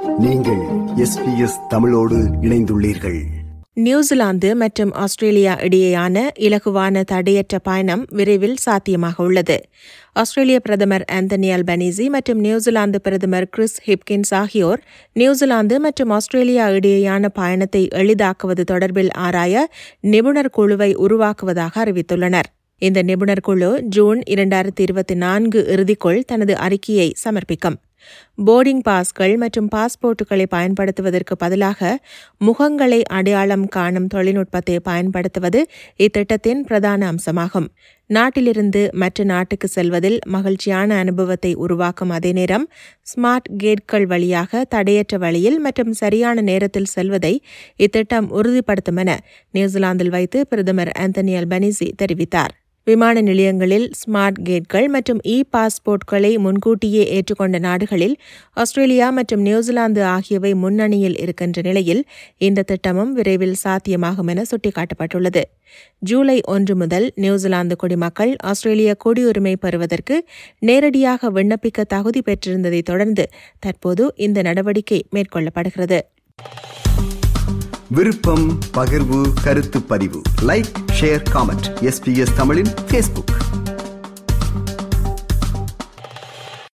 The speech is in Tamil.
நீங்கள் எஸ்பிஎஸ் தமிழோடு இணைந்துள்ளீர்கள் நியூசிலாந்து மற்றும் ஆஸ்திரேலியா இடையேயான இலகுவான தடையற்ற பயணம் விரைவில் சாத்தியமாக உள்ளது ஆஸ்திரேலிய பிரதமர் ஆந்தனி அல்பனீசி மற்றும் நியூசிலாந்து பிரதமர் கிறிஸ் ஹிப்கின்ஸ் ஆகியோர் நியூசிலாந்து மற்றும் ஆஸ்திரேலியா இடையேயான பயணத்தை எளிதாக்குவது தொடர்பில் ஆராய நிபுணர் குழுவை உருவாக்குவதாக அறிவித்துள்ளனர் இந்த நிபுணர் குழு ஜூன் இரண்டாயிரத்தி இருபத்தி நான்கு இறுதிக்குள் தனது அறிக்கையை சமர்ப்பிக்கும் போர்டிங் பாஸ்கள் மற்றும் பாஸ்போர்ட்டுகளை பயன்படுத்துவதற்கு பதிலாக முகங்களை அடையாளம் காணும் தொழில்நுட்பத்தை பயன்படுத்துவது இத்திட்டத்தின் பிரதான அம்சமாகும் நாட்டிலிருந்து மற்ற நாட்டுக்கு செல்வதில் மகிழ்ச்சியான அனுபவத்தை உருவாக்கும் அதே நேரம் ஸ்மார்ட் கேட்கள் வழியாக தடையற்ற வழியில் மற்றும் சரியான நேரத்தில் செல்வதை இத்திட்டம் உறுதிப்படுத்தும் என நியூசிலாந்தில் வைத்து பிரதமர் ஆந்தனி அல்பனிசி தெரிவித்தார் விமான நிலையங்களில் ஸ்மார்ட் கேட்கள் மற்றும் இ பாஸ்போர்ட்களை முன்கூட்டியே ஏற்றுக்கொண்ட நாடுகளில் ஆஸ்திரேலியா மற்றும் நியூசிலாந்து ஆகியவை முன்னணியில் இருக்கின்ற நிலையில் இந்த திட்டமும் விரைவில் சாத்தியமாகும் என சுட்டிக்காட்டப்பட்டுள்ளது ஜூலை ஒன்று முதல் நியூசிலாந்து குடிமக்கள் ஆஸ்திரேலிய குடியுரிமை பெறுவதற்கு நேரடியாக விண்ணப்பிக்க தகுதி பெற்றிருந்ததை தொடர்ந்து தற்போது இந்த நடவடிக்கை மேற்கொள்ளப்படுகிறது விருப்பம் பகிர்வு கருத்து பதிவு லைக் ஷேர் காமெண்ட் எஸ்பிஎஸ் தமிழின் ஃபேஸ்புக்